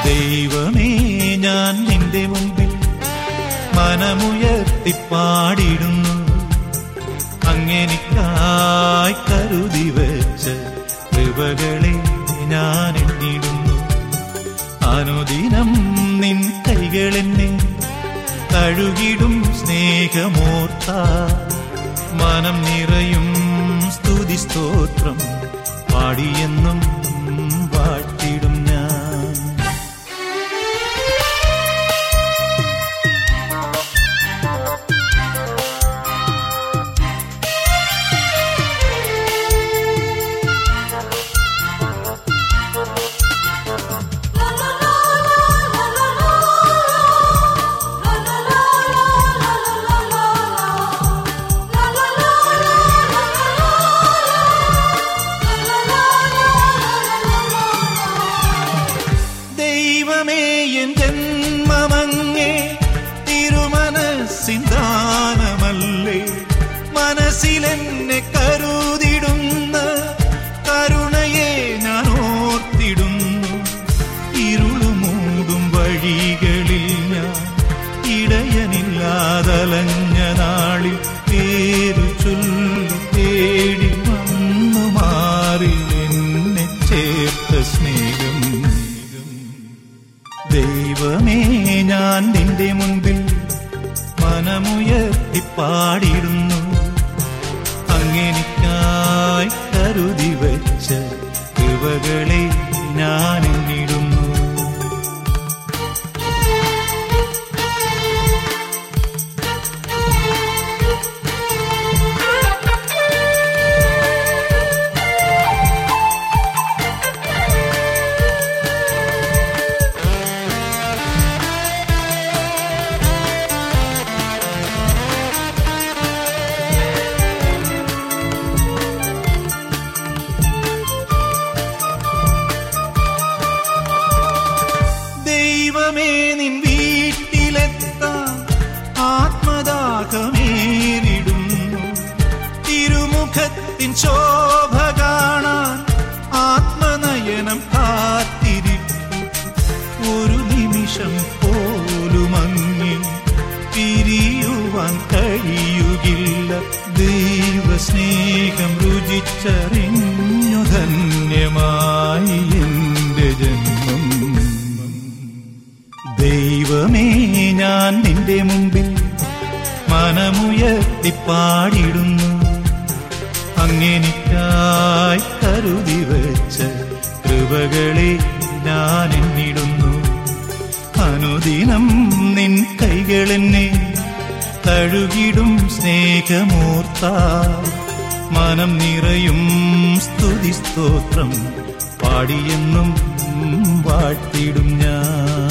ദൈവമേ ഞാൻ നിന്റെ മുമ്പിൽ മനമുയർത്തി പാടിടുന്നു അങ്ങനിക്കായി കരുതി വെച്ച കൃപകളെ ഞാൻ എണ്ണിടുന്നു അനുദിനം നിൻ കൈകളെന്നെ കഴുകിടും സ്നേഹമോർത്ത മനം നിറയും സ്തുതി സ്തോത്രം പാടിയെന്നും വാഴ്ത്തിടും ഞാൻ ദൈവമേ എൻ ജന്മമങ്ങേ തിരുമനസിന്താനമല്ലേ മനസ്സിലെന്നെ കരുതിടുന്ന കരുണയെ ഞാൻ ഓർത്തിടുന്നു ഇരുളുമൂടും വഴികളിൽ ഞാൻ ഇടയനില്ലാതലഞ്ഞ നാളിൽ പേരു ചൊല്ലി തേടി വന്നു മാറി എന്നെ ചേർത്ത സ്നേഹം ദൈവമേ ഞാൻ നിന്റെ മുൻപിൽ മനമുയർത്തി പാടിടുന്നു അങ്ങനിക്കായി കരുതി വെച്ച കൃപകളെ ഞാൻ എണ്ണിടുന്നു ദൈവമേ നിൻ വീട്ടിലെത്താൻ ആത്മദാഹമേറിടുന്നു തിരുമുഖത്തിൻ ശോഭ കാണാൻ ആത്മനയനം കാത്തിരിക്കും ഒരു നിമിഷം പോലും അങ്ങിൽ പിരിയുവാൻ കഴിയുകില്ല ദൈവസ്നേഹം രുചിച്ചറിഞ്ഞു ധന്യമായി എന്റെ ജന്മം ദൈവമേ ഞാൻ നിന്റെ മുമ്പിൽ മനമുയർത്തി പാടിടുന്നു അങ്ങനിക്കായി കരുതി വെച്ച കൃപകളെ ഞാൻ എണ്ണിടുന്നു അനുദിനം നിൻ കൈകളെന്നെ തഴുകിടും സ്നേഹമൂർത്ത മനം നിറയും സ്തുതി സ്തോത്രം പാടിയെന്നും വാഴ്ത്തിടും ഞാൻ